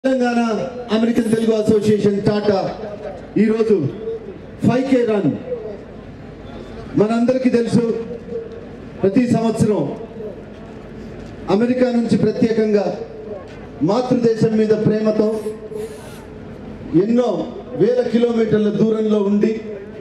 Telangana American Telugu association TATA ఈరోజు five K run మనందరికీ తెలుసు ప్రతి సంవత్సరం అమెరికా నుంచి ప్రత్యేకంగా మాతృదేశం మీద ప్రేమతో ఎన్నో వేల కిలోమీటర్ల దూరంలో ఉండి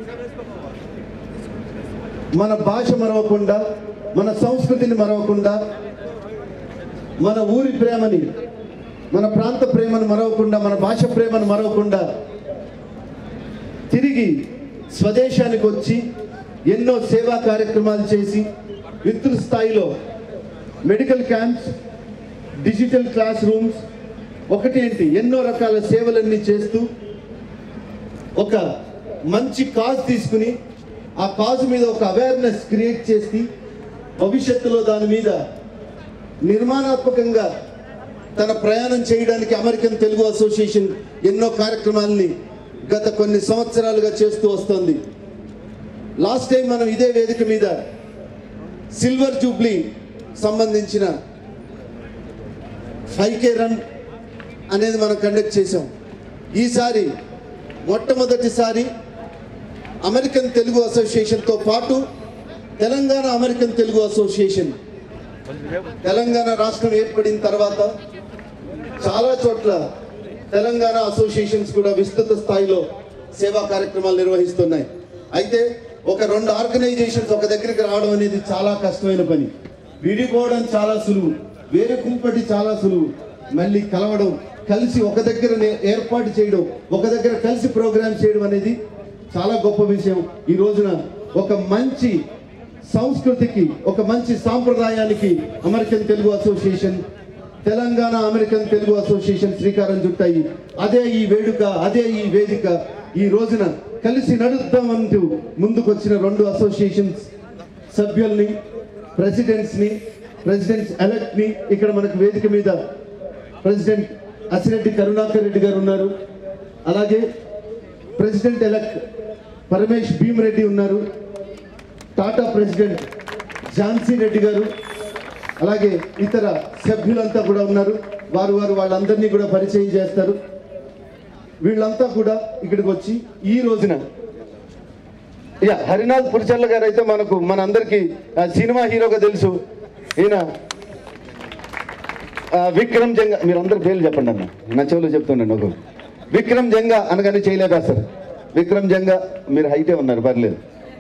మన భాష మరవకుండా మన సంస్కృతిని మరవకుండా మన ఊరి ప్రేమని మన ప్రాంత ప్రేమను మరవకుండా మన భాష ప్రేమను మరవకుండా తిరిగి స్వదేశానికి వచ్చి ఎన్నో సేవా కార్యక్రమాలు చేసి విస్తృత స్థాయిలో medical camps digital classrooms ఒకటి ఏంటి ఎన్నో రకాల సేవలన్నీ చేస్తూ ఒక మంచి కాజ్ తీసుకుని ఆ కాజ్ మీద ఒక అవేర్నెస్ క్రియేట్ చేసి భవిష్యత్తులో దాని మీద నిర్మాణాత్మకంగా తన ప్రయాణం చేయడానికి అమెరికన్ తెలుగు అసోసియేషన్ ఎన్నో కార్యక్రమాలని గత కొన్ని సంవత్సరాలుగా చేస్తూ వస్తోంది లాస్ట్ టైం మనం ఇదే వేదిక మీద సిల్వర్ జూబ్లీ సంబంధించిన ఫైవ్ కే రన్ అనేది మనం కండక్ట్ చేసాం ఈసారి మొట్టమొదటిసారి అమెరికన్ తెలుగు అసోసియేషన్తో పాటు తెలంగాణ అమెరికన్ తెలుగు అసోసియేషన్ తెలంగాణ రాష్ట్రం ఏర్పడిన తర్వాత చాలా చోట్ల తెలంగాణ అసోసియేషన్స్ కూడా విస్తృత స్థాయిలో సేవా కార్యక్రమాలు నిర్వహిస్తున్నాయి అయితే ఒక రెండు ఆర్గనైజేషన్స్ ఒక దగ్గరికి రావడం అనేది చాలా కష్టమైన పని విడిపోవడం చాలా సులువు వేరే కుంపటి చాలా సులువు మళ్ళీ కలవడం కలిసి ఒక దగ్గర నే- ఏర్పాటు చేయడం ఒక దగ్గర కలిసి ప్రోగ్రామ్ చేయడం అనేది చాలా గొప్ప విషయం ఈ రోజున ఒక మంచి సంస్కృతికి ఒక మంచి సాంప్రదాయానికి American Telugu association Telangana American Telugu association శ్రీకారం చుట్టాయి అదే ఈ వేడుక అదే ఈ వేదిక ఈ రోజున కలిసి నడుద్దామంటూ ముందుకొచ్చిన రెండు అసోసియేషన్స్ సభ్యుల్ని ప్రెసిడెంట్స్ ని ప్రెసిడెంట్స్ ఎలక్ట్ ని ఇక్కడ మనకు వేదిక మీద ప్రెసిడెంట్ అసిరెడ్డి కరుణాకర్ రెడ్డి గారు ఉన్నారు అలాగే ప్రెసిడెంట్ ఎలక్ట్ పరమేష్ భీమరెడ్డి ఉన్నారు టాటా ప్రెసిడెంట్ ఝాన్సీ రెడ్డి గారు అలాగే ఇతర సభ్యులంతా కూడా ఉన్నారు వారు వారు వాళ్ళందరినీ కూడా పరిచయం చేస్తారు వీళ్ళంతా కూడా ఇక్కడికి వచ్చి ఈ రోజున యా హరినాథ్ పురిచర్ల గారు అయితే మనకు మనందరికీ ఆ, సినిమా హీరోగా తెలుసు ఈయన ఆ, విక్రమ్ జంగ మీరు అందరు పేర్లు చెప్పండి అన్న నా చెవులో చెప్తుండండి ఒక విక్రమ్ జంగ అనగానే చేయలేపేస్తారు విక్రమ్ జంగ మీరు హైటే ఉన్నారు పర్లేదు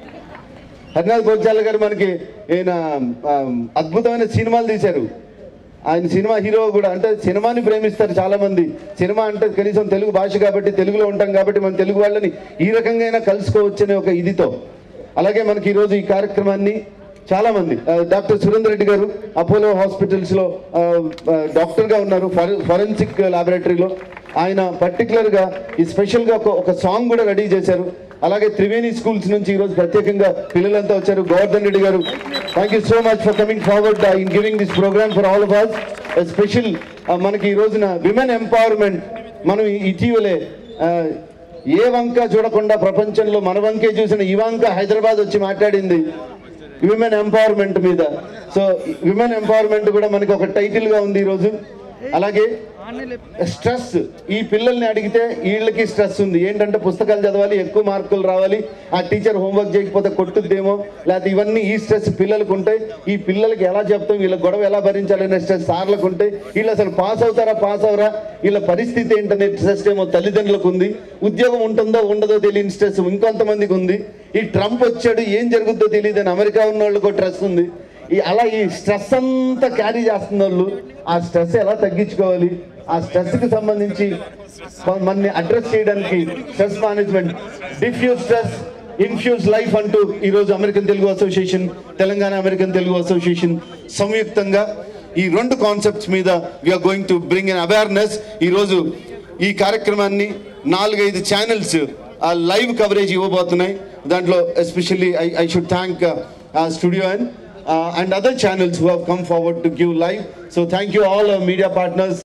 హరినాథ్ భోజాల గారు మనకి ఈయన ఆ, అద్భుతమైన సినిమాలు తీశారు ఆయన సినిమా హీరో కూడా అంటే సినిమాని ప్రేమిస్తారు చాలా మంది సినిమా అంటే కనీసం తెలుగు భాష కాబట్టి తెలుగులో ఉంటాం కాబట్టి మన తెలుగు వాళ్ళని ఈ రకంగా అయినా కలుసుకోవచ్చు అనే ఒక ఇదితో అలాగే మనకి ఈరోజు ఈ కార్యక్రమాన్ని చాలా మంది ఆ, డాక్టర్ సురేందర్ రెడ్డి గారు అపోలో హాస్పిటల్స్ లో ఆ, ఆ, డాక్టర్ గా ఉన్నారు ఫారె- ఫారెన్సిక్ లాబొరేటరీలో ఆయన పర్టికులర్ గా ఈ స్పెషల్ గా ఒక- ఒక సాంగ్ కూడా రెడీ చేశారు అలాగే త్రివేణి స్కూల్స్ నుంచి ఈరోజు ప్రత్యేకంగా పిల్లలంతా వచ్చారు Govardhan Reddy garu thank you so much for coming forward in giving this programme for all of us special మనకి ఈ రోజున విమెన్ ఎంపవర్మెంట్ మనం ఈ- ఇటీవలే ఆ, ఏ వంక చూడకుండా ప్రపంచంలో మన వంకే చూసిన ఈ వంక హైదరాబాద్ వచ్చి మాట్లాడింది విమెన్ ఎంపవర్మెంట్ మీద సో విమెన్ ఎంపవర్మెంట్ కూడా మనకి ఒక టైటిల్ గా ఉంది ఈరోజు అలాగే స్ట్రెస్ ఈ పిల్లల్ని అడిగితే వీళ్ళకి స్ట్రెస్ ఉంది ఏంటంటే పుస్తకాలు చదవాలి ఎక్కువ మార్కులు రావాలి ఆ టీచర్ హోంవర్క్ చేయకపోతే కొట్టుద్దేమో లేకపోతే ఇవన్నీ ఈ స్ట్రెస్ పిల్లలకు ఉంటాయి ఈ పిల్లలకి ఎలా చెప్తాం వీళ్ళ గొడవ ఎలా భరించాలనే స్ట్రెస్ సార్లకు ఉంటాయి వీళ్ళు అసలు పాస్ అవుతారా పాస్ అవరా వీళ్ళ పరిస్థితి ఏంటనే స్ట్రెస్ ఏమో తల్లిదండ్రులకు ఉంది ఉద్యోగం ఉంటుందో ఉండదో తెలియని స్ట్రెస్ ఇంకొంతమందికి ఉంది ఈ ట్రంప్ వచ్చాడు ఏం జరుగుద్దో తెలియదు అని అమెరికా ఉన్న వాళ్ళకి స్ట్రెస్ ఉంది ఈ అలా ఈ స్ట్రెస్ అంతా క్యారీ చేస్తున్న వాళ్ళు ఆ స్ట్రెస్ ఎలా తగ్గించుకోవాలి ఆ స్ట్రెస్ కి సంబంధించి మనని అడ్రస్ చేయడానికి stress management diffuse stress infuse life అంటూ ఈరోజు American Telugu association Telangana American Telugu association సంయుక్తంగా ఈ రెండు కాన్సెప్ట్స్ మీద we're going to bring an awareness ఈరోజు ఈ కార్యక్రమాన్ని నాలుగైదు ఛానల్స్ లైవ్ కవరేజ్ ఇవ్వబోతున్నాయి దాంట్లో especially I I should thank studio and and other channels who have come forward to give live so thank you all media partners